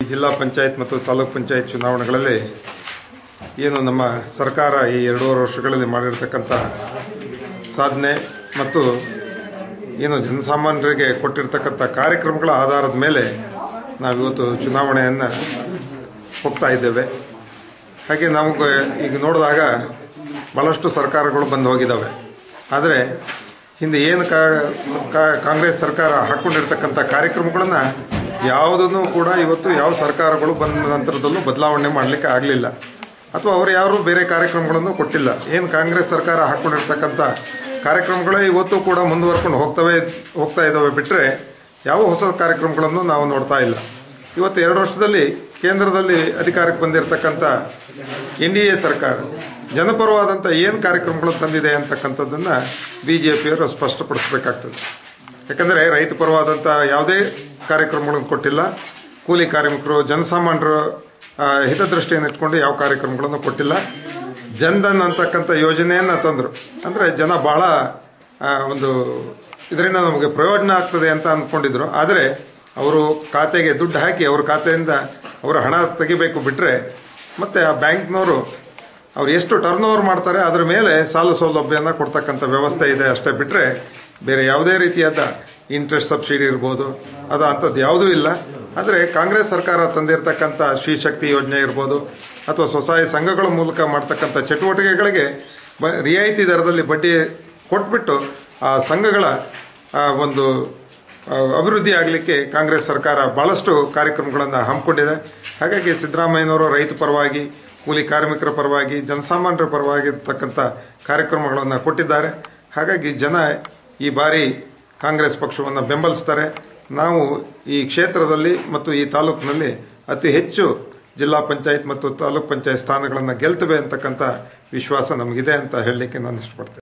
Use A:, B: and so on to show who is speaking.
A: ಜಿಲ್ಲಾ ಪಂಚಾಯತ್ ಮತ್ತು ತಾಲೂಕ್ ಪಂಚಾಯತ್ ಚುನಾವಣೆಗಳಲ್ಲಿ ಏನು ನಮ್ಮ ಸರ್ಕಾರ ಈ ಎರಡೂವರೆ ವರ್ಷಗಳಲ್ಲಿ ಮಾಡಿರ್ತಕ್ಕಂಥ ಸಾಧನೆ ಮತ್ತು ಏನು ಜನಸಾಮಾನ್ಯರಿಗೆ ಕೊಟ್ಟಿರ್ತಕ್ಕಂಥ ಕಾರ್ಯಕ್ರಮಗಳ ಆಧಾರದ ಮೇಲೆ ನಾವಿವತ್ತು ಚುನಾವಣೆಯನ್ನು ಹೋಗ್ತಾ ಇದ್ದೇವೆ ಹಾಗೆ ನಮಗೆ ಈಗ ನೋಡಿದಾಗ ಭಾಳಷ್ಟು ಸರ್ಕಾರಗಳು ಬಂದು ಹೋಗಿದ್ದಾವೆ ಆದರೆ ಹಿಂದೆ ಏನು ಕಾ- ಕಾಂಗ್ರೆಸ್ ಸರ್ಕಾರ ಹಾಕ್ಕೊಂಡಿರ್ತಕ್ಕಂಥ ಕಾರ್ಯಕ್ರಮಗಳನ್ನು ಯಾವುದನ್ನು ಕೂಡ ಇವತ್ತು ಯಾವ ಸರ್ಕಾರಗಳು ಬಂದ ನಂತರದಲ್ಲೂ ಬದಲಾವಣೆ ಮಾಡಲಿಕ್ಕೆ ಆಗಲಿಲ್ಲ ಅಥವಾ ಅವರು ಯಾರು ಬೇರೆ ಕಾರ್ಯಕ್ರಮಗಳನ್ನು ಕೊಟ್ಟಿಲ್ಲ ಏನು ಕಾಂಗ್ರೆಸ್ ಸರ್ಕಾರ ಹಾಕ್ಕೊಂಡಿರ್ತಕ್ಕಂಥ ಕಾರ್ಯಕ್ರಮಗಳೇ ಇವತ್ತು ಕೂಡ ಮುಂದುವರ್ಕೊಂಡು ಹೋಗ್ತವೆ ಹೋಗ್ತಾ ಇದ್ದಾವೆ ಬಿಟ್ಟರೆ ಯಾವ ಹೊಸ ಕಾರ್ಯಕ್ರಮಗಳನ್ನು ನಾವು ನೋಡ್ತಾ ಇಲ್ಲ ಇವತ್ತು ಎರಡು ವರ್ಷದಲ್ಲಿ ಕೇಂದ್ರದಲ್ಲಿ ಅಧಿಕಾರಕ್ಕೆ ಬಂದಿರತಕ್ಕಂಥ ಎನ್ ಡಿ ಎ ಸರ್ಕಾರ ಜನಪರವಾದಂಥ ಏನು ಕಾರ್ಯಕ್ರಮಗಳು ತಂದಿದೆ ಅಂತಕ್ಕಂಥದ್ದನ್ನು ಬಿ ಜೆ ಪಿಯವರು ಸ್ಪಷ್ಟಪಡಿಸ್ಬೇಕಾಗ್ತದೆ ಯಾಕಂದರೆ ರೈತ ಪರವಾದಂಥ ಯಾವುದೇ ಕಾರ್ಯಕ್ರಮಗಳನ್ನು ಕೊಟ್ಟಿಲ್ಲ ಕೂಲಿ ಕಾರ್ಮಿಕರು ಜನಸಾಮಾನ್ಯರು ಆ, ಹಿತದೃಷ್ಟಿಯನ್ನು ಇಟ್ಕೊಂಡು ಯಾವ ಕಾರ್ಯಕ್ರಮಗಳನ್ನು ಕೊಟ್ಟಿಲ್ಲ ಜನ್ಧನ್ ಅಂತಕ್ಕಂಥ ಯೋಜನೆಯನ್ನು ತಂದರು ಅಂದರೆ ಜನ ಭಾಳ ಆ, ಒಂದು ಇದರಿಂದ ನಮಗೆ ಪ್ರಯೋಜನ ಆಗ್ತದೆ ಅಂತ ಅಂದ್ಕೊಂಡಿದ್ರು ಆದರೆ ಅವರು ಖಾತೆಗೆ ದುಡ್ಡು ಹಾಕಿ ಅವ್ರ ಖಾತೆಯಿಂದ ಅವರ ಹಣ ತೆಗಿಬೇಕು ಬಿಟ್ಟರೆ ಮತ್ತು ಆ ಬ್ಯಾಂಕ್ನವರು ಅವ್ರು ಎಷ್ಟು ಟರ್ನ್ ಓವರ್ ಮಾಡ್ತಾರೆ ಅದ್ರ ಮೇಲೆ ಸಾಲ ಸೌಲಭ್ಯನ ಕೊಡ್ತಕ್ಕಂಥ ವ್ಯವಸ್ಥೆ ಇದೆ ಅಷ್ಟೇ ಬಿಟ್ಟರೆ ಬೇರೆ ಯಾವುದೇ ರೀತಿಯಾದ ಇಂಟ್ರೆಸ್ಟ್ ಸಬ್ಸಿಡಿ ಇರ್ಬೋದು ಅದು ಅಂಥದ್ದು ಯಾವುದೂ ಇಲ್ಲ ಆದರೆ ಕಾಂಗ್ರೆಸ್ ಸರ್ಕಾರ ತಂದಿರತಕ್ಕಂಥ ಶ್ರೀ ಶಕ್ತಿ ಯೋಜನೆ ಇರ್ಬೋದು ಅಥವಾ ಸ್ವಸಹಾಯ ಸಂಘಗಳ ಮೂಲಕ ಮಾಡ್ತಕ್ಕಂಥ ಚಟುವಟಿಕೆಗಳಿಗೆ ಬ ರಿಯಾಯಿತಿ ದರದಲ್ಲಿ ಬಡ್ಡಿ ಕೊಟ್ಬಿಟ್ಟು ಆ ಸಂಘಗಳ ಆ, ಒಂದು ಆ, ಅಭಿವೃದ್ಧಿ ಆಗಲಿಕ್ಕೆ ಕಾಂಗ್ರೆಸ್ ಸರ್ಕಾರ ಭಾಳಷ್ಟು ಕಾರ್ಯಕ್ರಮಗಳನ್ನು ಹಮ್ಮಿಕೊಂಡಿದೆ ಹಾಗಾಗಿ ಸಿದ್ದರಾಮಯ್ಯನವರು ರೈತ ಪರವಾಗಿ ಕೂಲಿ ಕಾರ್ಮಿಕರ ಪರವಾಗಿ ಜನಸಾಮಾನ್ಯರ ಪರವಾಗಿರ್ತಕ್ಕಂಥ ಕಾರ್ಯಕ್ರಮಗಳನ್ನು ಕೊಟ್ಟಿದ್ದಾರೆ ಹಾಗಾಗಿ ಜನ ಈ ಬಾರಿ ಕಾಂಗ್ರೆಸ್ ಪಕ್ಷವನ್ನು ಬೆಂಬಲಿಸ್ತಾರೆ ನಾವು ಈ ಕ್ಷೇತ್ರದಲ್ಲಿ ಮತ್ತು ಈ ತಾಲೂಕಿನಲ್ಲಿ ಅತಿ ಹೆಚ್ಚು ಜಿಲ್ಲಾ ಪಂಚಾಯತ್ ಮತ್ತು ತಾಲೂಕ್ ಪಂಚಾಯತ್ ಸ್ಥಾನಗಳನ್ನು ಗೆಲ್ತವೆ ಅಂತಕ್ಕಂಥ ವಿಶ್ವಾಸ ನಮಗಿದೆ ಅಂತ ಹೇಳಲಿಕ್ಕೆ ನಾನು ಇಷ್ಟಪಡ್ತೇನೆ